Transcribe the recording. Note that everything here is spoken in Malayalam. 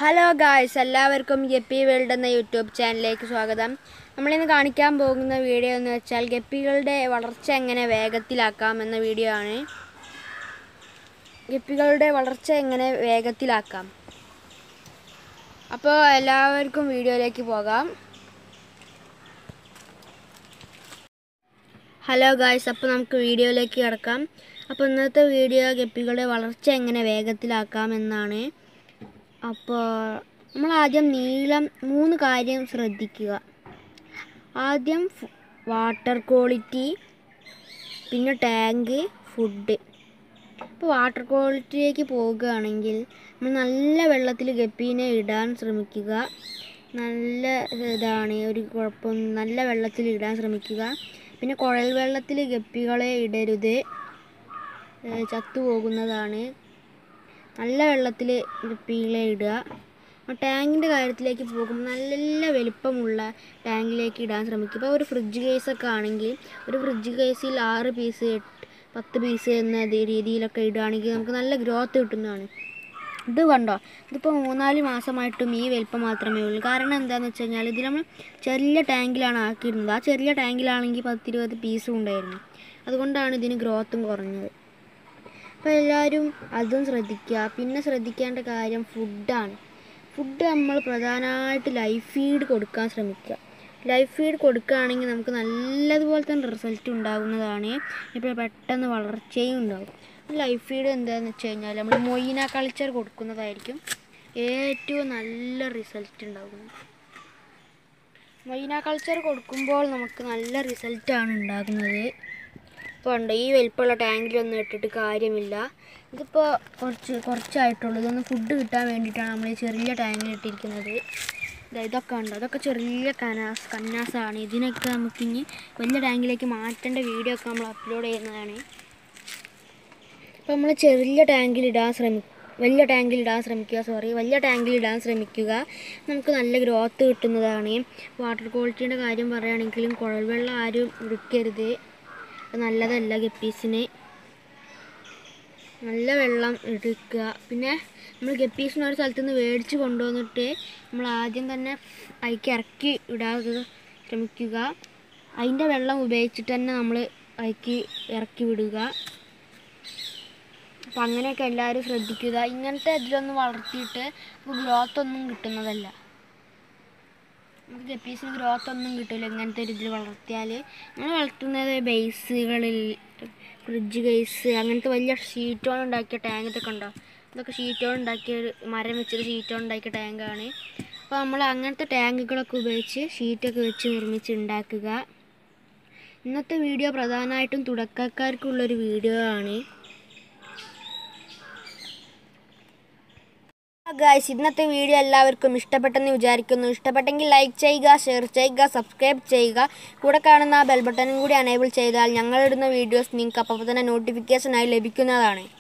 ഹലോ ഗായ്സ് എല്ലാവർക്കും ഗപ്പി വേൾഡ് എന്ന യൂട്യൂബ് ചാനലിലേക്ക് സ്വാഗതം നമ്മളിന്ന് കാണിക്കാൻ പോകുന്ന വീഡിയോ എന്ന് വെച്ചാൽ ഗപ്പികളുടെ വളർച്ച എങ്ങനെ വേഗത്തിലാക്കാം എന്ന വീഡിയോ ആണ് ഗപ്പികളുടെ വളർച്ച എങ്ങനെ വേഗത്തിലാക്കാം അപ്പോൾ എല്ലാവർക്കും വീഡിയോയിലേക്ക് പോകാം ഹലോ ഗായ്സ് അപ്പോൾ നമുക്ക് വീഡിയോയിലേക്ക് കിടക്കാം അപ്പോൾ ഇന്നത്തെ വീഡിയോ ഗപ്പികളുടെ വളർച്ച എങ്ങനെ വേഗത്തിലാക്കാം എന്നാണ് അപ്പോൾ നമ്മൾ ആദ്യം നീളം മൂന്ന് കാര്യം ശ്രദ്ധിക്കുക ആദ്യം ഫു- വാട്ടർ ക്വാളിറ്റി പിന്നെ ടാങ്ക് ഫുഡ് ഇപ്പോൾ വാട്ടർ ക്വാളിറ്റിയിലേക്ക് പോകുകയാണെങ്കിൽ നമ്മൾ നല്ല വെള്ളത്തിൽ ഗപ്പീനെ ഇടാൻ ശ്രമിക്കുക നല്ല ഇതാണ് ഒരു കുഴപ്പം നല്ല വെള്ളത്തിൽ ഇടാൻ ശ്രമിക്കുക പിന്നെ കുഴൽ വെള്ളത്തിൽ ഗപ്പികളെ ഇടരുത് ഏഹ് ചത്തുപോകുന്നതാണ് നല്ല വെള്ളത്തിൽ ഗപ്പികളെ ഇടുക ടാങ്കിൻ്റെ കാര്യത്തിലേക്ക് പോകുമ്പോൾ നല്ല വലിപ്പമുള്ള ടാങ്കിലേക്ക് ഇടാൻ ശ്രമിക്കുക ഇപ്പോൾ ഒരു ഫ്രിഡ്ജ് കേസൊക്കെ ആണെങ്കിൽ ഒരു ഫ്രിഡ്ജ് കേസിൽ ആറ് പീസ് എട്ട് പത്ത് പീസ് എന്ന ദേ രീതിയിലൊക്കെ ഇടുകയാണെങ്കിൽ നമുക്ക് നല്ല ഗ്രോത്ത് കിട്ടുന്നതാണ് ഇത് കണ്ടോ ഇതിപ്പോൾ മൂന്നാല് മാസമായിട്ടും ഈ വലിപ്പം മാത്രമേ ഉള്ളൂ കാരണം എന്താണെന്ന് വെച്ച് കഴിഞ്ഞാൽ ഇതിൽ നമ്മൾ ചെറിയ ടാങ്കിലാണ് ആക്കിയിരുന്നത് ആ ചെറിയ ടാങ്കിലാണെങ്കിൽ പത്തിരുപത് പീസും ഉണ്ടായിരുന്നു അതുകൊണ്ടാണ് ഇതിന് ഗ്രോത്തും കുറഞ്ഞത് അപ്പോൾ എല്ലാവരും അതും ശ്രദ്ധിക്കുക പിന്നെ ശ്രദ്ധിക്കേണ്ട കാര്യം ഫുഡാണ് ഫുഡ് നമ്മൾ പ്രധാനമായിട്ട് ലൈഫ് ഫീഡ് കൊടുക്കാൻ ശ്രമിക്കുക ലൈഫ് ഫീഡ് കൊടുക്കുകയാണെങ്കിൽ നമുക്ക് നല്ലതുപോലെ തന്നെ റിസൾട്ട് ഉണ്ടാകുന്നതാണ് ഇപ്പോൾ പെട്ടെന്ന് വളർച്ചയും ഉണ്ടാകും ലൈഫ് ഫീഡ് എന്താണെന്ന് വെച്ച് കഴിഞ്ഞാൽ നമ്മൾ മൊയ്ന കൾച്ചർ കൊടുക്കുന്നതായിരിക്കും ഏറ്റവും നല്ല റിസൾട്ട് ഉണ്ടാകുന്നത് മൊയ്ന കൾച്ചർ കൊടുക്കുമ്പോൾ നമുക്ക് നല്ല റിസൾട്ടാണ് ഉണ്ടാകുന്നത് ഇപ്പോൾ ഉണ്ട് ഈ വലിപ്പമുള്ള ടാങ്കിലൊന്നും ഇട്ടിട്ട് കാര്യമില്ല ഇതിപ്പോൾ കുറച്ച് കുറച്ചായിട്ടുള്ളൂ ഇതൊന്ന് ഫുഡ് കിട്ടാൻ വേണ്ടിയിട്ടാണ് നമ്മൾ ഈ ചെറിയ ടാങ്കിൽ ഇട്ടിരിക്കുന്നത് ദാ ഇതൊക്കെ ഉണ്ട് അതൊക്കെ ചെറിയ കനാസ് കന്നാസാണ് ഇതിനൊക്കെ നമുക്കിനി വലിയ ടാങ്കിലേക്ക് മാറ്റേണ്ട വീഡിയോ ഒക്കെ നമ്മൾ അപ്ലോഡ് ചെയ്യുന്നതാണ് അപ്പോൾ നമ്മൾ ചെറിയ ടാങ്കിൽ ഇടാൻ ശ്രമിക്കുക വലിയ ടാങ്കിൽ ഇടാൻ ശ്രമിക്കുക സോറി വലിയ ടാങ്കിൽ ഇടാൻ ശ്രമിക്കുക നമുക്ക് നല്ല ഗ്രോത്ത് കിട്ടുന്നതാണ് വാട്ടർ ക്വാളിറ്റീൻ്റെ കാര്യം പറയുകയാണെങ്കിലും കുഴൽവെള്ളം ആരും എടുക്കരുത് അത് നല്ലതല്ല ഗപ്പീസിന് നല്ല വെള്ളം എടുക്കുക പിന്നെ നമ്മൾ ഗപ്പീസിനെ ഒരു സ്ഥലത്ത് നിന്ന് മേടിച്ച് കൊണ്ടുവന്നിട്ട് നമ്മൾ ആദ്യം തന്നെ അതിക്ക് ഇറക്കി ഇടാതെ ശ്രമിക്കുക അതിൻ്റെ വെള്ളം ഉപയോഗിച്ചിട്ട് തന്നെ നമ്മൾ അതിക്ക് ഇറക്കി വിടുക അപ്പം അങ്ങനെയൊക്കെ എല്ലാവരും ശ്രദ്ധിക്കുക ഇങ്ങനത്തെ ഇതിലൊന്നും വളർത്തിയിട്ട് ഗ്രോത്ത് ഒന്നും കിട്ടുന്നതല്ല നമുക്ക് ഗപ്പീസിന് ഗ്രോത്ത് ഒന്നും കിട്ടില്ല ഇങ്ങനത്തെ ഒരു ഇതിൽ വളർത്തിയാൽ നമ്മൾ വളർത്തുന്നത് ബേസുകളിൽ ഫ്രിഡ്ജ് കേസ് അങ്ങനത്തെ വലിയ ഷീറ്റോൺ ഉണ്ടാക്കിയ ടാങ്ക് ഇതൊക്കെ ഉണ്ടോ ഇതൊക്കെ ഷീറ്റോൺ ഉണ്ടാക്കിയ ഒരു മരം വെച്ചൊരു ഷീറ്റോൺ ഉണ്ടാക്കിയ ടാങ്കാണ് അപ്പോൾ നമ്മൾ അങ്ങനത്തെ ടാങ്കുകളൊക്കെ ഉപയോഗിച്ച് ഷീറ്റൊക്കെ വെച്ച് നിർമ്മിച്ച് ഉണ്ടാക്കുക ഇന്നത്തെ വീഡിയോ പ്രധാനമായിട്ടും തുടക്കക്കാർക്കുള്ളൊരു വീഡിയോ ആണ് ഗായ്സ് ഇന്നത്തെ വീഡിയോ എല്ലാവർക്കും ഇഷ്ടപ്പെട്ടെന്ന് വിചാരിക്കുന്നു ഇഷ്ടപ്പെട്ടെങ്കിൽ ലൈക്ക് ചെയ്യുക ഷെയർ ചെയ്യുക സബ്സ്ക്രൈബ് ചെയ്യുക കൂടെ കാണുന്ന ആ ബെൽ ബട്ടണും കൂടി അനേബിൾ ചെയ്താൽ ഞങ്ങളിടുന്ന വീഡിയോസ് നിങ്ങൾക്ക് അപ്പോൾ തന്നെ നോട്ടിഫിക്കേഷനായി ലഭിക്കുന്നതാണ്